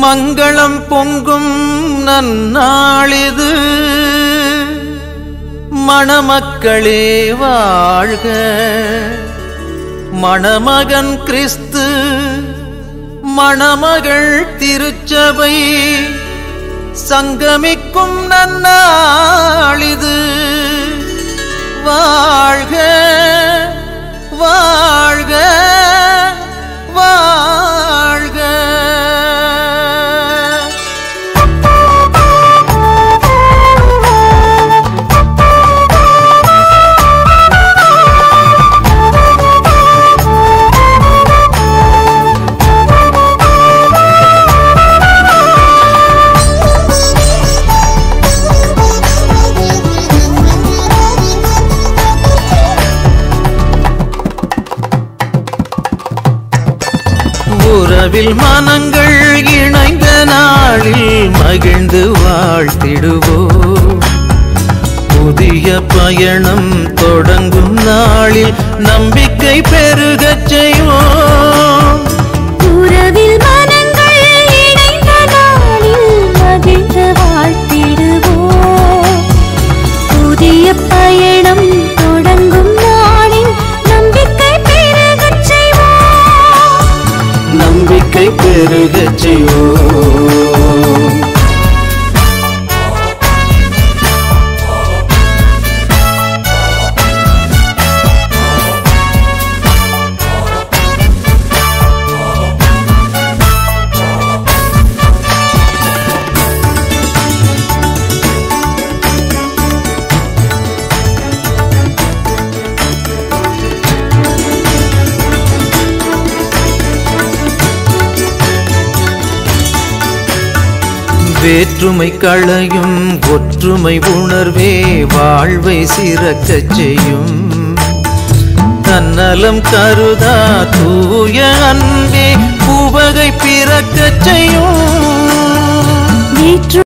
மங்களம் பொங்கும் நன்னாளிது மணமக்களே வாழ்க மணமகன் கிறிஸ்து மணமகள் திருச்சபை சங்கமிக்கும் நன்னாளிது வாழ்க வாழ்க வாழ்க உறவில் மனங்கள் இணைந்த நாளில் மகிழ்ந்து வாழ்த்திடுவோம் புதிய பயணம் தொடங்கும் நாளில் நம்பிக்கை பெருகச் செய்வோம் உறவில் மனங்கள் இணைந்த நாளில் மகிழ்ந்து வாழ்த்திடுவோம் புதிய பயணம் தொடங்கும் நாளில் நம்பிக்கை பெருகச் செய்வோம் நம்பிக்கை பெருகச் செய்வோம் வேற்றுமை களையும் ஒற்றுமை உணர்வே வாழ்வை சிறக்கச் செய்யும் தன்னலம் கருதா தூய அன்பே உவகை பிறக்கச் செய்யும் நேற்று